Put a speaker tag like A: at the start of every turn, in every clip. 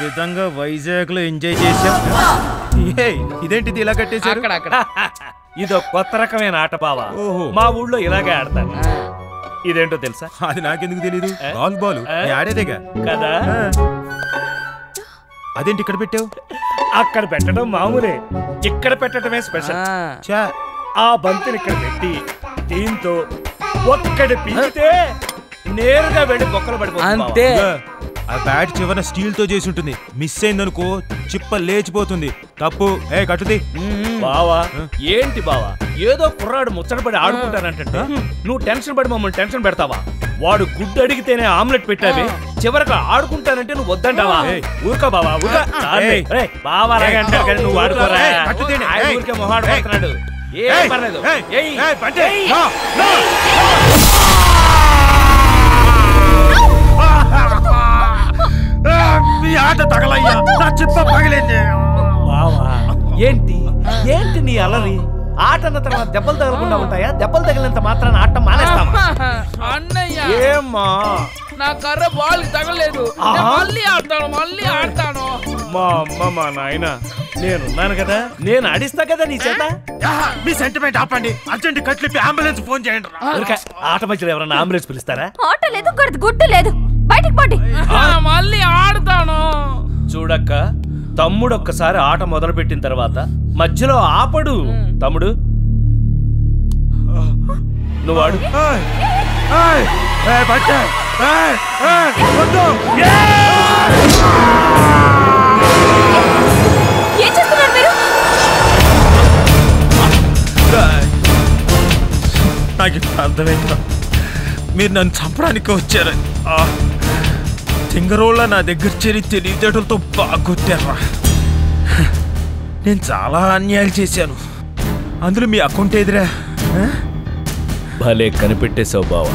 A: విధంగా వైజాగ్ లో ఎంజాయ్ చేసాం ఏయ్, ఇదేంటిది ఇలా కట్టేశారు
B: అక్కడ అక్కడ
C: ఇదో కొత్త రకమైన ఆట బావా
A: ఓహో.
C: మా ఊళ్ళో ఇలాగే ఆడతారు ఇదేంటో తెలుసా
A: అది నాకెందుకు తెలీదు
C: ఏ?
A: బాల్ బాల్
C: ఏ?
A: నేను ఆడేదేగా
C: కదా
A: ఆ. అదేంటి ఇక్కడ పెట్టావు
C: అక్కడ పెట్టడం మామూలే ఇక్కడ పెట్టడమే స్పెషల్
A: చా
C: ఆ బంతిని ఇక్కడ పెట్టి దీంతో ఒక్కడి పీకితే నేరుగా వెళ్ళి బొక్కలు పడిపోతుంది బావ.
B: అంతే
A: ఇదిగో, ఆ బ్యాట్ చివరన స్టీల్ తో చేసి ఉంటుంది మిస్ అయిందనుకో చిప్ప లేచిపోతుంది తప్పు ఏ కట్టుది
C: బావా ఏంటి బావా ఏదో కుర్రాడు ముచ్చటపడి ఆడుకుంటానంటే నువ్వు టెన్షన్ పడి మమ్మల్ని టెన్షన్ పెడతావా వాడు గుడ్డు అడిగితేనే ఆమ్లెట్ పెట్టావి చివరికి ఆడుకుంటానంటే నువ్వు వద్దంటావా
A: ఏయ్.
C: ఊరుకో బావా ఊరుకో. చాలే.
A: ఏయ్.
C: ఏయ్, బావా అలాగే అంటాడు కానీ నువ్వు ఆడుకోరా
A: ఏయ్, కట్టుతీనే.
C: ఆయన
A: ఏయ్.
C: ఊరికే మొహాడు
A: ఏయ్.
C: పడుతున్నాడు ఏం
A: ఏయ్,
C: పర్లేదు
A: ఏయ్,
C: ఏయ్.
A: ఏయ్, బంటి,
C: ఏయ్.
A: No, no. మీ ఆట తగలయ్యా నా చిప్ప పగిలింది
C: బావా ఏంటి ఏంటి నీ అలరి ఆట అన్న తర్వాత దెబ్బలు తగలకుండా ఉంటాయా దెబ్బలు తగిలినంత మాత్రాన ఆట మానేస్తామా
B: అన్నయ్య
C: ఏమ్మా
B: నా కర్ర బాల్ తగలేదు నేను
C: ఆహా.
B: మళ్ళీ ఆడతాను మళ్ళీ ఆడతాను
C: మా అమ్మ మా నాయన నేనున్నాను కదా నేను అడిస్తా కదా నీ చేత
A: ఆహా, మీ సెంటిమెంట్ ఆపండి అర్జెంట్ కట్లిప్పి అంబులెన్స్ ఫోన్ చేయండి రా.
C: ఊరికే ఆట మధ్యలో ఎవరన్నా అంబులెన్స్ పిలుస్తారా
D: ఆట లేదు గడదు గుడ్డు లేదు బయటికి పోండి
B: ఆ, మళ్ళీ ఆడతాను
C: చూడక్క తమ్ముడు ఒక్కసారి ఆట మొదలు పెట్టిన తర్వాత మధ్యలో ఆపడు తమ్ముడు నువ్వు ఆడు
A: ఏయ్, ఏయ్, ఏయ్, బంటి, ఏయ్, ఏయ్, వద్దు.
D: ఏం చేస్తున్నారు మీరు
A: నాకు ఇప్పుడు అర్థమైందా మీరు నన్ను చంపడానికి వచ్చారు ఆ, తింగరోళ్ళ నా దగ్గర చేరి తెలివితేటలతో బాగా కొట్టారా నేను చాలా అన్యాయాలు చేశాను అందులో మీ అకౌంట్ ఎదురా
C: భలే కనిపెట్టేశావు బావ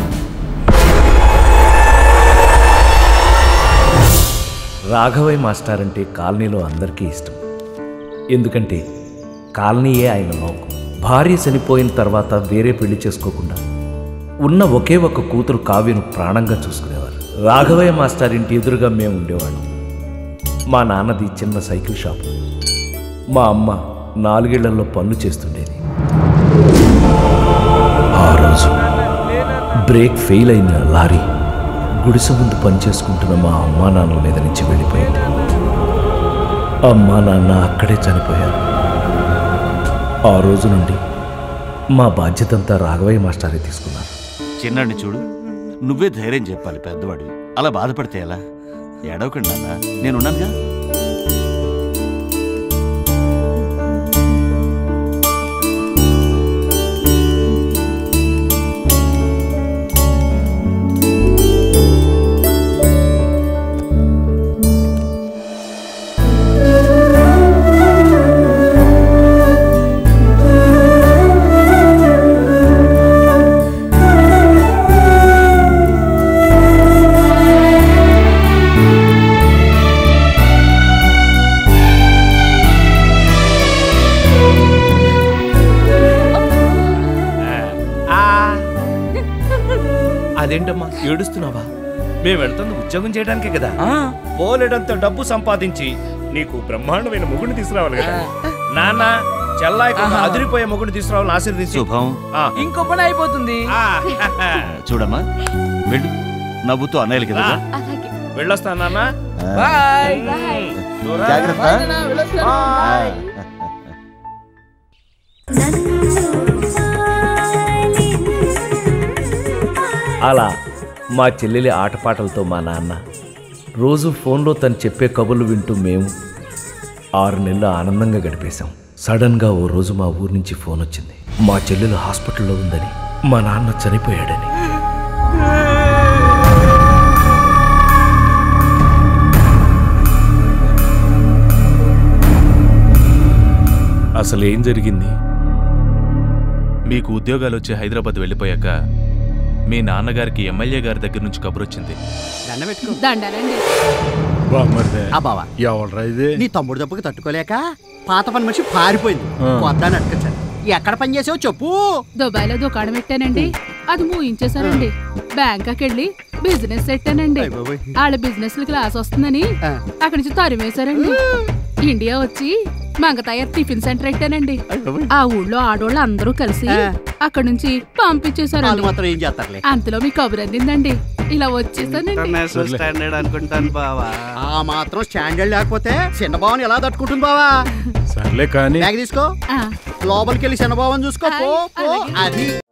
C: రాఘవయ్య మాస్టర్ అంటే కాలనీలో అందరికీ ఇష్టం ఎందుకంటే కాలనీయే ఆయన లోకం భార్య చనిపోయిన తర్వాత వేరే పెళ్లి చేసుకోకుండా ఉన్న ఒకే ఒక కూతురు కావ్యను ప్రాణంగా చూసుకునేవారు రాఘవయ్య మాస్టర్ ఇంటి ఎదురుగా మేము ఉండేవాళ్ళం మా నాన్నది చిన్న సైకిల్ షాప్ మా అమ్మ నాలుగేళ్లలో పనులు చేస్తుండేది ఆ రోజు బ్రేక్ ఫెయిల్ అయిన లారీ గుడిసె ముందు పనిచేసుకుంటున్న మా అమ్మా నాన్నల మీద నుంచి వెళ్ళిపోయింది అమ్మా నాన్న అక్కడే చనిపోయారు ఆ రోజు నుండి మా బాధ్యతంతా రాఘవయ్య మాస్టారే తీసుకున్నారు
E: చిన్నాడిని చూడు నువ్వే ధైర్యం చెప్పాలి పెద్దవాడు అలా బాధపడితే ఎలా ఏడవకండి నాన్న నేనున్నానుగా
C: అదేంటమ్మా ఏడుస్తున్నావా మేము వెళ్తుంది ఉద్యోగం చేయడానికే కదా పోలేడంత డబ్బు సంపాదించి నీకు బ్రహ్మాండమైన మొగుడిని తీసుకురావాలి కదా నాన్న చెల్లాయి అదిరిపోయే మొగుడిని తీసుకురావాలని ఆశీర్వదించు
E: శుభం
C: ఆ.
B: ఇంకో పని అయిపోతుంది
C: ఆ,
E: చూడమ్మా వెళ్ళు నవ్వుతూ అన్నయ్యలు కదా
D: అలాగే
C: వెళ్ళొస్తా నాన్న
B: బాయ్
C: దూరా.
E: జాగ్రత్త
B: బాయ్ నాన్న, వెళ్ళొస్తాను.
C: అలా మా చెల్లెలి ఆటపాటలతో మా నాన్న రోజు ఫోన్లో తను చెప్పే కబుర్లు వింటూ మేము ఆరు నెలలు ఆనందంగా గడిపేశాం సడన్గా ఓ రోజు మా ఊరి నుంచి ఫోన్ వచ్చింది మా చెల్లెలు హాస్పిటల్లో ఉందని మా నాన్న చనిపోయాడని అసలు ఏం జరిగింది
F: మీకు ఉద్యోగాలు వచ్చి హైదరాబాద్ వెళ్ళిపోయాక మీ నాన్నగారికి ఎమ్మెల్యే గారి దగ్గర నుంచి కబురు వచ్చింది
G: దండ పెట్టుకో
H: దండాలండి
G: ఆ బావా
I: ఎవడరా ఇది
G: నీ తమ్ముడు దెబ్బకి తట్టుకోలేక పాత పని మనిషి పారిపోయింది కొద్దాన్ని అట్టుకొచ్చాను ఎక్కడ పని చేసావు చెప్పు
H: దుబాయ్లో దుకాణం పెట్టానండి అది మూయించేశానండి బ్యాంకాకి వెళ్ళి బిజినెస్ సెట్టేనండి
G: అయ్ బాబోయ్.
H: వాళ్ళ బిజినెస్ క్లాస్ వస్తుందని
G: ఆ.
H: అక్కడి నుంచి తరిమేశారండి ఇండియా వచ్చి మంగతాయ టిఫిన్ సెంటర్ పెట్టానండి ఆ ఊళ్ళో ఆడోళ్ళు అందరూ కలిసి
G: ఆ.
H: అక్కడి నుంచి
G: వాళ్ళు
H: పంపించేశారండి
G: మాత్రం ఏం చేస్తారులే
H: అంతలో మీ కబురు అందిందండి ఇలా వచ్చేసానండి
I: ఇంటర్నేషనల్ స్టాండర్డ్ అనుకుంటాను బావా
G: ఆ మాత్రం స్టాండర్డ్ లేకపోతే చిన్న బావని ఎలా తట్టుకుంటుంది బావా
J: సర్లే కానీ
G: బ్యాగ్ తీసుకో
H: ఆ,
G: లోపలికి వెళ్ళి చిన్న బావని చూసుకో పో
H: ఆయ్,
G: పో
H: అలాగే.
G: అది